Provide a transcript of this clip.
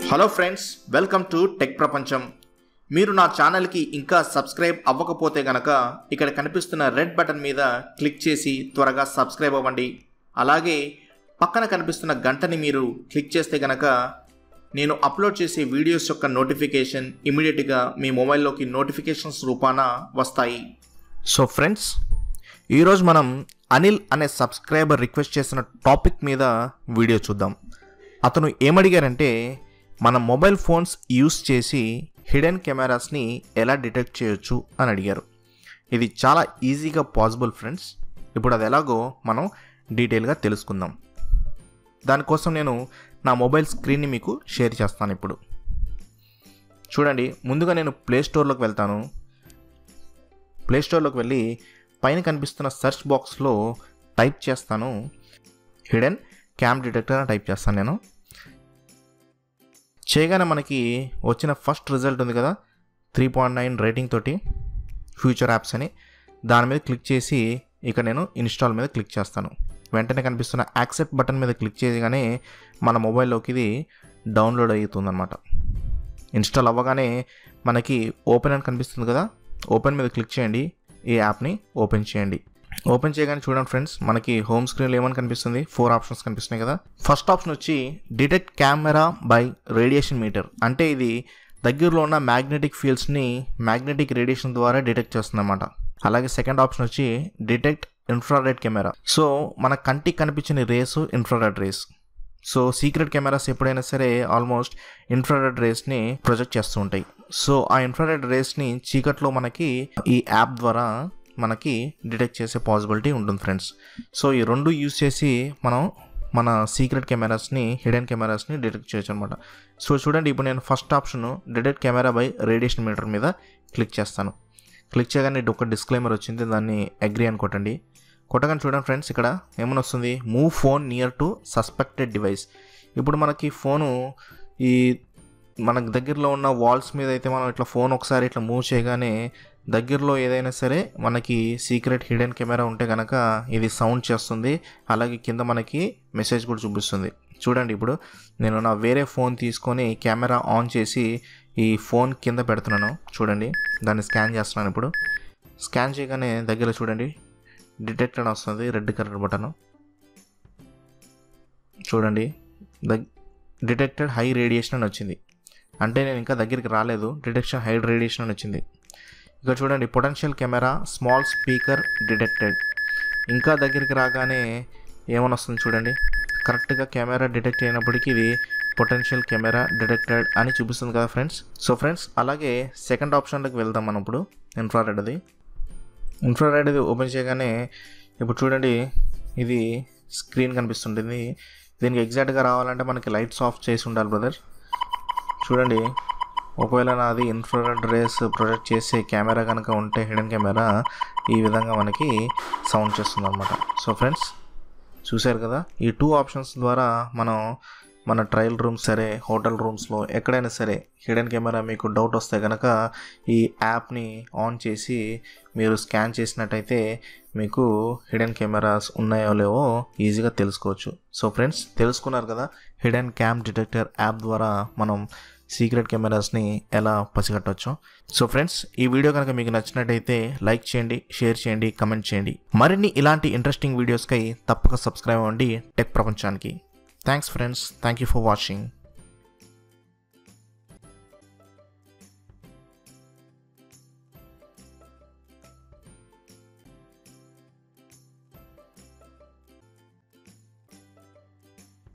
hello friends welcome to tech ప్రపంచం మీరు నా ఛానల్కి ఇంకా సబ్స్క్రైబ్ అవ్వకపోతే గనక ఇక్కడ కనిపిస్తున్న రెడ్ బటన్ మీద క్లిక్ చేసి త్వరగా సబ్స్క్రైబ్ అవ్వండి అలాగే పక్కన కనిపిస్తున్న గంటని మీరు క్లిక్ చేస్తే గనక నేను అప్లోడ్ చేసే వీడియోస్ యొక్క నోటిఫికేషన్ ఇమీడియట్గా మీ మొబైల్లోకి నోటిఫికేషన్స్ రూపాన వస్తాయి సో ఫ్రెండ్స్ ఈరోజు మనం అనిల్ అనే సబ్స్క్రైబర్ రిక్వెస్ట్ చేసిన టాపిక్ మీద వీడియో చూద్దాం అతను ఏమడిగారంటే మన మొబైల్ ఫోన్స్ యూస్ చేసి హిడెన్ కెమెరాస్ని ఎలా డిటెక్ట్ చేయొచ్చు అని అడిగారు ఇది చాలా ఈజీగా పాసిబుల్ ఫ్రెండ్స్ ఇప్పుడు అది ఎలాగో మనం డీటెయిల్గా తెలుసుకుందాం దానికోసం నేను నా మొబైల్ స్క్రీన్ని మీకు షేర్ చేస్తాను ఇప్పుడు చూడండి ముందుగా నేను ప్లే స్టోర్లోకి వెళ్తాను ప్లే స్టోర్లోకి వెళ్ళి పైన కనిపిస్తున్న సెర్చ్ బాక్స్లో టైప్ చేస్తాను హిడెన్ క్యామ్ డిటెక్టర్ అని టైప్ చేస్తాను నేను చేయగానే మనకి వచ్చిన ఫస్ట్ రిజల్ట్ ఉంది కదా త్రీ పాయింట్ నైన్ రేటింగ్ తోటి ఫ్యూచర్ యాప్స్ అని దాని మీద క్లిక్ చేసి ఇక నేను ఇన్స్టాల్ మీద క్లిక్ చేస్తాను వెంటనే కనిపిస్తున్న యాక్సెప్ట్ బటన్ మీద క్లిక్ చేయగానే మన మొబైల్లోకి ఇది డౌన్లోడ్ అవుతుందన్నమాట ఇన్స్టాల్ అవ్వగానే మనకి ఓపెన్ అని కనిపిస్తుంది కదా ఓపెన్ మీద క్లిక్ చేయండి ఈ యాప్ని ఓపెన్ చేయండి ఓపెన్ చేయగానే చూడండి ఫ్రెండ్స్ మనకి హోమ్ స్క్రీన్లో ఏమని కనిపిస్తుంది ఫోర్ ఆప్షన్స్ కనిపిస్తున్నాయి కదా ఫస్ట్ ఆప్షన్ వచ్చి detect camera by radiation meter అంటే ఇది దగ్గరలో ఉన్న మ్యాగ్నెటిక్ ఫీల్డ్స్ని మ్యాగ్నెటిక్ రేడియేషన్ ద్వారా డిటెక్ట్ చేస్తుంది అనమాట అలాగే సెకండ్ ఆప్షన్ వచ్చి డిటెక్ట్ ఇన్ఫ్రారెడ్ కెమెరా సో మన కంటికి కనిపించిన rays infrared rays so secret cameras ఎప్పుడైనా సరే ఆల్మోస్ట్ ఇన్ఫ్రారెడ్ రేస్ని ప్రొజెక్ట్ చేస్తూ ఉంటాయి సో ఆ ఇన్ఫ్రారెడ్ రేస్ని చీకట్లో మనకి ఈ యాప్ ద్వారా మనకి డిటెక్ట్ చేసే పాసిబిలిటీ ఉంటుంది ఫ్రెండ్స్ సో ఈ రెండు యూస్ చేసి మనం మన సీక్రెట్ కెమెరాస్ని హిడెన్ కెమెరాస్ని డిటెక్ట్ చేయొచ్చు అనమాట సో చూడండి ఇప్పుడు నేను first option detect camera by radiation meter మీద క్లిక్ చేస్తాను క్లిక్ చేయగానే ఒక డిస్క్లైమర్ వచ్చింది దాన్ని అగ్రి అని కొట్టండి కొట్టగానే చూడండి ఫ్రెండ్స్ ఇక్కడ ఏమైనా వస్తుంది move phone near to suspected device ఇప్పుడు మనకి ఫోను ఈ మనకు దగ్గరలో ఉన్న వాల్స్ మీద అయితే మనం ఇట్లా ఫోన్ ఒకసారి ఇట్లా మూవ్ చేయగానే దగ్గరలో ఏదైనా సరే మనకి సీక్రెట్ హిడెన్ కెమెరా ఉంటే కనుక ఇది సౌండ్ చేస్తుంది అలాగే కింద మనకి మెసేజ్ కూడా చూపిస్తుంది చూడండి ఇప్పుడు నేను నా వేరే ఫోన్ తీసుకొని కెమెరా ఆన్ చేసి ఈ ఫోన్ కింద పెడుతున్నాను చూడండి దాన్ని స్కాన్ చేస్తున్నాను ఇప్పుడు స్కాన్ చేయగానే దగ్గర చూడండి డిటెక్టెడ్ వస్తుంది రెడ్ కలర్ బటన్ చూడండి దగ్ డిటెక్టెడ్ హై రేడియేషన్ అని వచ్చింది అంటే నేను ఇంకా దగ్గరికి రాలేదు డిటెక్షన్ హై రేడియేషన్ అని వచ్చింది ఇక్కడ చూడండి potential camera small speaker detected ఇంకా దగ్గరికి రాగానే ఏమని వస్తుంది చూడండి కరెక్ట్గా కెమెరా డిటెక్ట్ అయినప్పటికీ ఇది పొటెన్షియల్ కెమెరా డిటెక్టెడ్ అని చూపిస్తుంది కదా ఫ్రెండ్స్ సో ఫ్రెండ్స్ అలాగే సెకండ్ ఆప్షన్లోకి వెళ్దాం మనం ఇప్పుడు ఇన్ఫ్రారెడ్ అది ఇన్ఫ్రారెడ్ ఇది ఓపెన్ చేయగానే ఇప్పుడు చూడండి ఇది స్క్రీన్ కనిపిస్తుంటుంది దీనికి ఎగ్జాక్ట్గా రావాలంటే మనకి లైట్స్ ఆఫ్ చేసి ఉండాలి బ్రదర్ చూడండి ఒకవేళ నాది ఇన్ఫ్రారెడ్ రేస్ ప్రొజెక్ట్ చేసే కెమెరా కనుక ఉంటే హిడెన్ కెమెరా ఈ విధంగా మనకి సౌండ్ చేస్తుంది అనమాట సో ఫ్రెండ్స్ చూశారు కదా ఈ టూ ఆప్షన్స్ ద్వారా మనం మన ట్రయల్ రూమ్స్ సరే హోటల్ రూమ్స్లో ఎక్కడైనా సరే హిడెన్ కెమెరా మీకు డౌట్ వస్తే కనుక ఈ యాప్ని ఆన్ చేసి మీరు స్కాన్ చేసినట్టయితే మీకు హిడెన్ కెమెరాస్ ఉన్నాయో లేవో ఈజీగా తెలుసుకోవచ్చు సో ఫ్రెండ్స్ తెలుసుకున్నారు కదా హిడెన్ క్యామ్ డిటెక్టర్ యాప్ ద్వారా మనం సీక్రెట్ కెమెరాస్ని ఎలా పసిగట్టవచ్చు సో ఫ్రెండ్స్ ఈ వీడియో కనుక మీకు నచ్చినట్టయితే లైక్ చేయండి షేర్ చేయండి కమెంట్ చేయండి మరిన్ని ఇలాంటి ఇంట్రెస్టింగ్ వీడియోస్కై తప్పక సబ్స్క్రైబ్ అవ్వండి టెక్ ప్రపంచానికి thanks friends thank you for watching